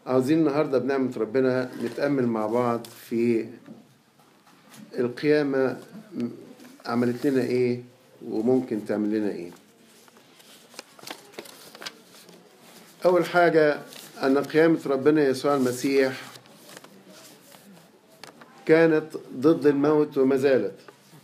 عاوزين النهاردة بنعمة ربنا نتأمل مع بعض في القيامة عملت لنا إيه وممكن تعمل لنا إيه أول حاجة أن قيامة ربنا يسوع المسيح كانت ضد الموت وما زالت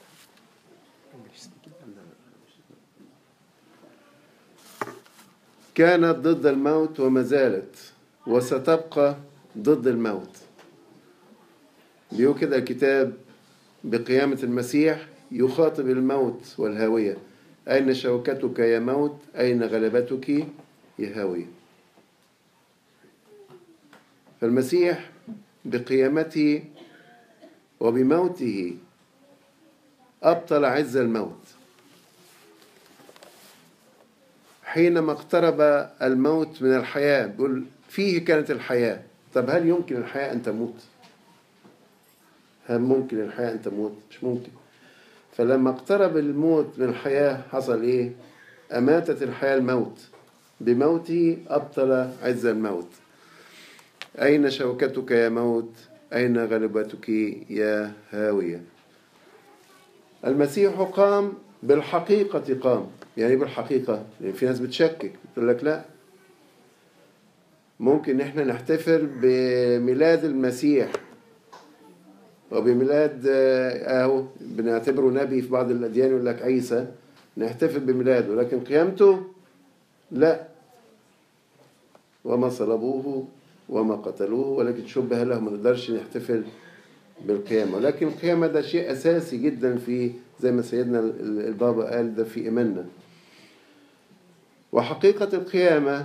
كانت ضد الموت وما زالت وستبقى ضد الموت بيقول كده الكتاب بقيامة المسيح يخاطب الموت والهاوية أين شوكتك يا موت أين غلبتك يا هاوية فالمسيح بقيامته وبموته أبطل عز الموت حينما اقترب الموت من الحياة بيقول فيه كانت الحياة طب هل يمكن الحياة أن تموت هل ممكن الحياة أن تموت مش ممكن فلما اقترب الموت من الحياة حصل إيه أماتت الحياة الموت بموته أبطل عز الموت أين شوكتك يا موت أين غلبتك يا هاوية المسيح قام بالحقيقة قام يعني بالحقيقة يعني في ناس بتشكك بتقول لك لا ممكن احنا نحتفل بميلاد المسيح وبميلاد اهو بنعتبره نبي في بعض الاديان يقول لك عيسى نحتفل بميلاده لكن قيامته لا وما صلبوه وما قتلوه ولكن شبه له ما نقدرش نحتفل بالقيامة ولكن القيامة ده شيء أساسي جدا في زي ما سيدنا البابا قال ده في إيماننا وحقيقة القيامة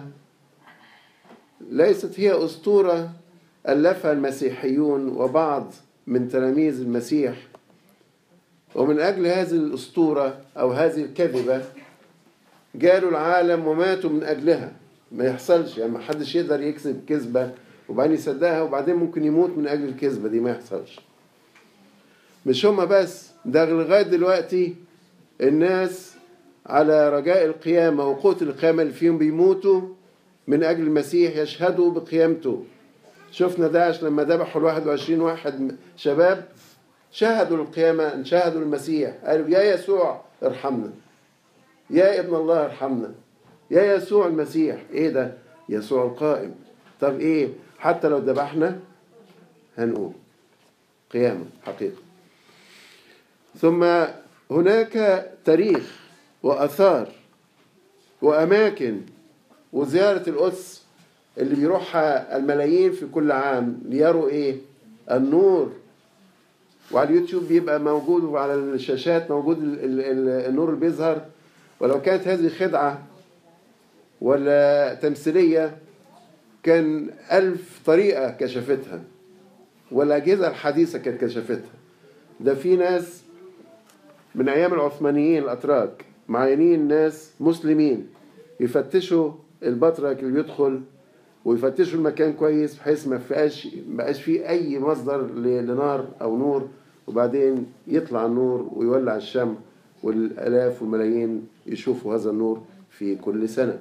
ليست هي أسطورة ألفها المسيحيون وبعض من تلاميذ المسيح ومن أجل هذه الأسطورة أو هذه الكذبة جالوا العالم وماتوا من أجلها ما يحصلش يعني ما حدش يقدر يكذب كذبة وبعدين يصدقها وبعدين ممكن يموت من أجل الكذبة دي ما يحصلش مش هما بس ده لغاية دلوقتي الناس على رجاء القيامة وقوة القيامة اللي فيهم بيموتوا من أجل المسيح يشهدوا بقيامته شفنا داعش لما ذبحوا الواحد وعشرين واحد شباب شهدوا القيامة شهدوا المسيح قالوا يا يسوع ارحمنا يا ابن الله ارحمنا يا يسوع المسيح ايه ده يسوع القائم طب ايه حتى لو ذبحنا هنقوم قيامة حقيقة ثم هناك تاريخ وأثار وأماكن وزيارة القدس اللي بيروحها الملايين في كل عام ليروا إيه النور وعلى اليوتيوب بيبقى موجود وعلى الشاشات موجود النور اللي بيظهر ولو كانت هذه خدعة ولا تمثيلية كان ألف طريقة كشفتها والأجهزة الحديثة كانت كشفتها ده في ناس من أيام العثمانيين الأتراك معينين ناس مسلمين يفتشوا البطرك اللي بيدخل ويفتشوا المكان كويس بحيث ما فيهاش ما بقاش فيه أي مصدر لنار أو نور وبعدين يطلع النور ويولع الشمع والآلاف والملايين يشوفوا هذا النور في كل سنة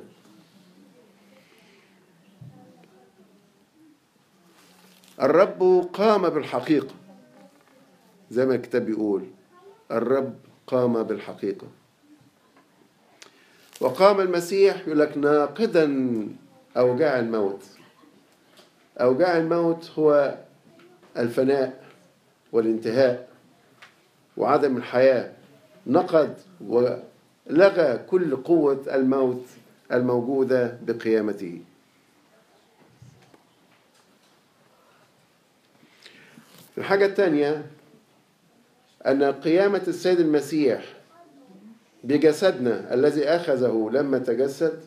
الرب قام بالحقيقة زي ما الكتاب بيقول الرب قام بالحقيقة وقام المسيح يقول لك ناقدا أوجاع الموت أوجاع الموت هو الفناء والانتهاء وعدم الحياة نقد ولغى كل قوة الموت الموجودة بقيامته الحاجة الثانية أن قيامة السيد المسيح بجسدنا الذي أخذه لما تجسد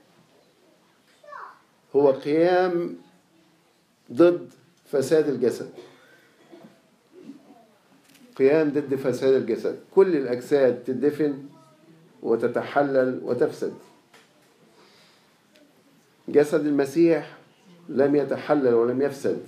هو قيام ضد فساد الجسد قيام ضد فساد الجسد كل الأجساد تدفن وتتحلل وتفسد جسد المسيح لم يتحلل ولم يفسد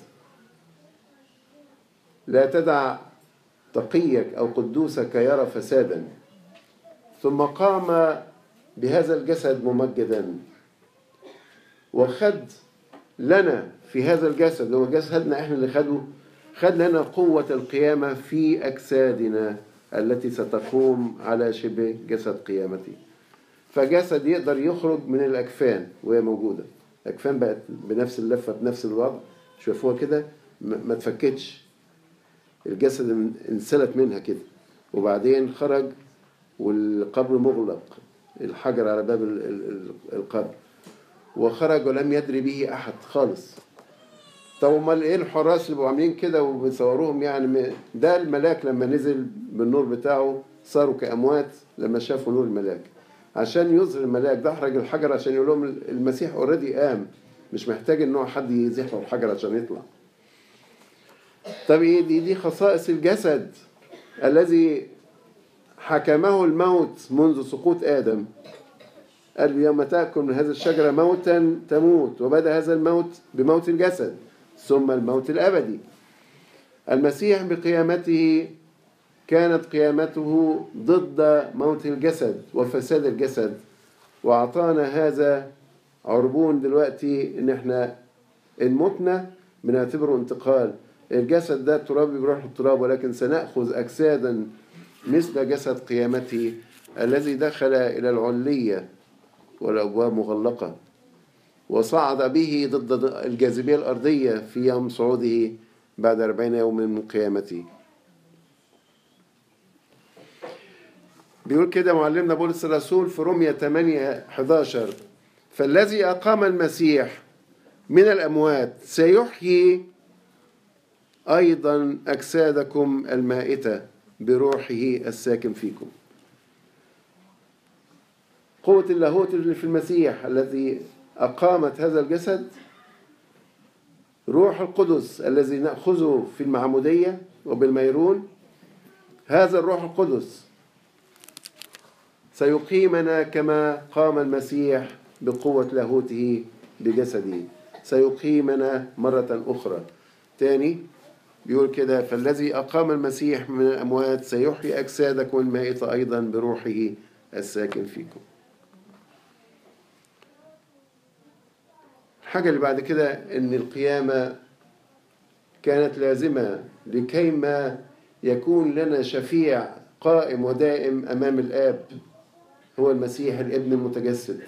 لا تدع تقيك أو قدوسك يرى فسادا ثم قام بهذا الجسد ممجدا وخد لنا في هذا الجسد هو جسدنا احنا اللي خده خد لنا قوة القيامة في أجسادنا التي ستقوم على شبه جسد قيامته فجسد يقدر يخرج من الأكفان وهي موجودة الأكفان بقت بنفس اللفة بنفس الوضع شوفوها كده ما تفكتش الجسد انسلت منها كده وبعدين خرج والقبر مغلق الحجر على باب القبر وخرج ولم يدري به أحد خالص طب امال ايه الحراس اللي بيبقوا عاملين كده وبيصوروهم يعني ده الملاك لما نزل بالنور بتاعه صاروا كاموات لما شافوا نور الملاك عشان يظهر الملاك ده احرج الحجر عشان يقول لهم المسيح اوريدي قام مش محتاج ان هو حد يزيح له الحجر عشان يطلع طب ايه دي دي خصائص الجسد الذي حكمه الموت منذ سقوط ادم قال يوم تاكل من هذه الشجره موتا تموت وبدا هذا الموت بموت الجسد ثم الموت الابدي المسيح بقيامته كانت قيامته ضد موت الجسد وفساد الجسد واعطانا هذا عربون دلوقتي ان احنا ان متنا بنعتبره انتقال الجسد ده تراب بيروح التراب ولكن سنأخذ أجسادا مثل جسد قيامته الذي دخل إلى العلية والأبواب مغلقة وصعد به ضد الجاذبية الأرضية في يوم صعوده بعد أربعين يوم من قيامته بيقول كده معلمنا بولس الرسول في رومية 8 11 فالذي أقام المسيح من الأموات سيحيي أيضا أجسادكم المائتة بروحه الساكن فيكم قوة اللاهوت اللي في المسيح الذي أقامت هذا الجسد روح القدس الذي نأخذه في المعمودية وبالميرون هذا الروح القدس سيقيمنا كما قام المسيح بقوة لاهوته بجسده سيقيمنا مرة أخرى تاني بيقول كده فالذي أقام المسيح من الأموات سيحيي أجسادكم المائتة أيضا بروحه الساكن فيكم الحاجة اللي بعد كده إن القيامة كانت لازمة لكي ما يكون لنا شفيع قائم ودائم أمام الآب هو المسيح الابن المتجسد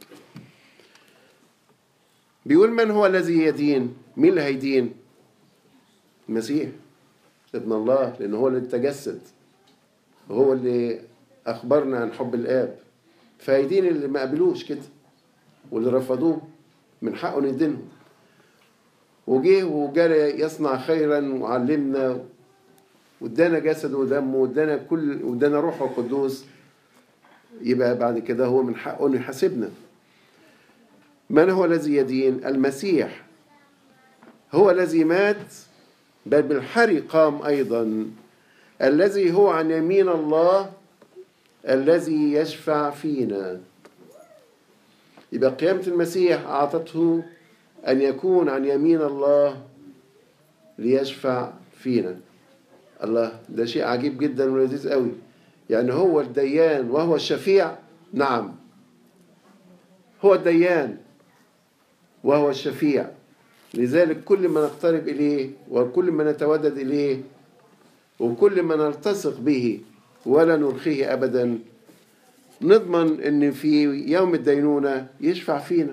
بيقول من هو الذي يدين مين اللي هيدين المسيح ابن الله لأن هو اللي تجسد هو اللي أخبرنا عن حب الآب فهيدين اللي ما قبلوش كده واللي رفضوه من حقه ندينهم وجه وجرى يصنع خيرا وعلمنا وادانا جسده ودمه وادانا كل وادانا روحه القدوس يبقى بعد كده هو من حقه انه يحاسبنا من هو الذي يدين المسيح هو الذي مات بل بالحري قام ايضا الذي هو عن يمين الله الذي يشفع فينا يبقى قيامة المسيح أعطته أن يكون عن يمين الله ليشفع فينا الله ده شيء عجيب جدا ولذيذ قوي يعني هو الديان وهو الشفيع نعم هو الديان وهو الشفيع لذلك كل ما نقترب إليه وكل ما نتودد إليه وكل ما نلتصق به ولا نرخيه أبدا نضمن ان في يوم الدينونة يشفع فينا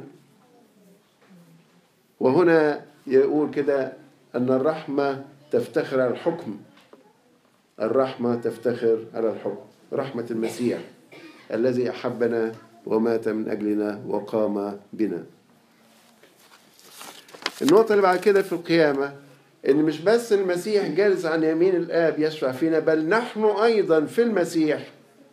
وهنا يقول كده ان الرحمة تفتخر على الحكم الرحمة تفتخر على الحكم رحمة المسيح الذي أحبنا ومات من أجلنا وقام بنا النقطة اللي بعد كده في القيامة إن مش بس المسيح جالس عن يمين الآب يشفع فينا بل نحن أيضا في المسيح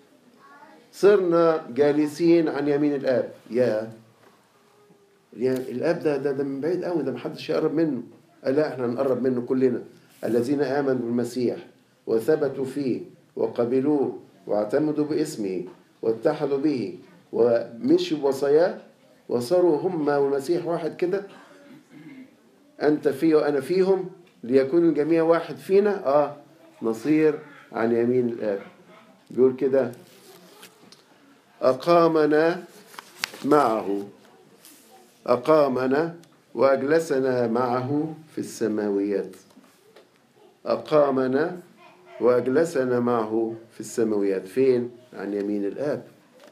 صرنا جالسين عن يمين الاب يا يعني الاب ده ده, ده من بعيد قوي ده محدش يقرب منه قال لا احنا نقرب منه كلنا الذين امنوا بالمسيح وثبتوا فيه وقبلوه واعتمدوا باسمه واتحدوا به ومشوا بوصاياه وصاروا هم والمسيح واحد كده انت فيه وانا فيهم ليكون الجميع واحد فينا اه نصير عن يمين الاب بيقول كده أقامنا معه أقامنا وأجلسنا معه في السماويات أقامنا وأجلسنا معه في السماويات فين؟ عن يمين الآب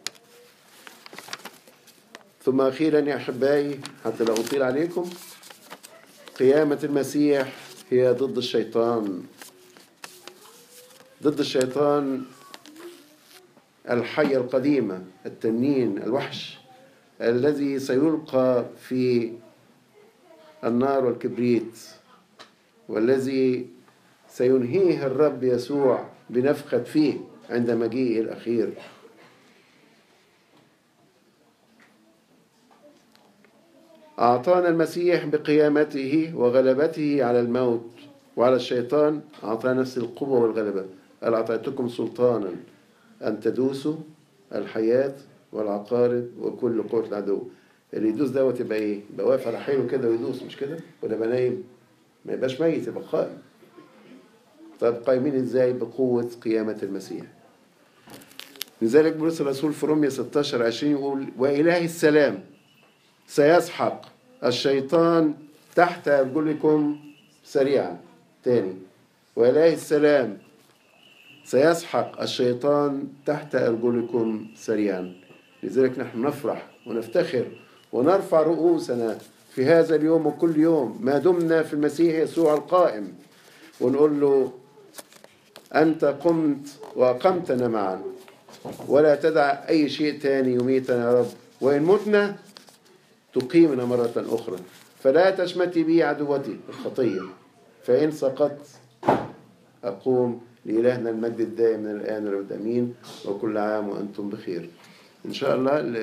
ثم أخيرا يا أحبائي حتى لا أطيل عليكم قيامة المسيح هي ضد الشيطان ضد الشيطان الحية القديمة التنين الوحش الذي سيلقى في النار والكبريت والذي سينهيه الرب يسوع بنفخة فيه عند مجيئه الأخير أعطانا المسيح بقيامته وغلبته على الموت وعلى الشيطان أعطانا نفس القوة والغلبة قال أعطيتكم سلطانا أن تدوسوا الحياة والعقارب وكل قوة العدو اللي يدوس دوت يبقى إيه؟ يبقى واقف على حيله كده ويدوس مش كده؟ ولا يبقى نايم؟ ما يبقاش ميت يبقى قائم طيب قايمين إزاي؟ بقوة قيامة المسيح لذلك بولس الرسول في رومية 16 20 يقول وإله السلام سيسحق الشيطان تحت أرجلكم سريعا تاني وإله السلام سيسحق الشيطان تحت أرجلكم سريعا لذلك نحن نفرح ونفتخر ونرفع رؤوسنا في هذا اليوم وكل يوم ما دمنا في المسيح يسوع القائم ونقول له أنت قمت وأقمتنا معا ولا تدع أي شيء تاني يميتنا يا رب وإن متنا تقيمنا مرة أخرى فلا تشمتي بي عدوتي الخطية فإن سقطت أقوم لإلهنا المجد الدائم من الآن والأبد أمين وكل عام وأنتم بخير إن شاء الله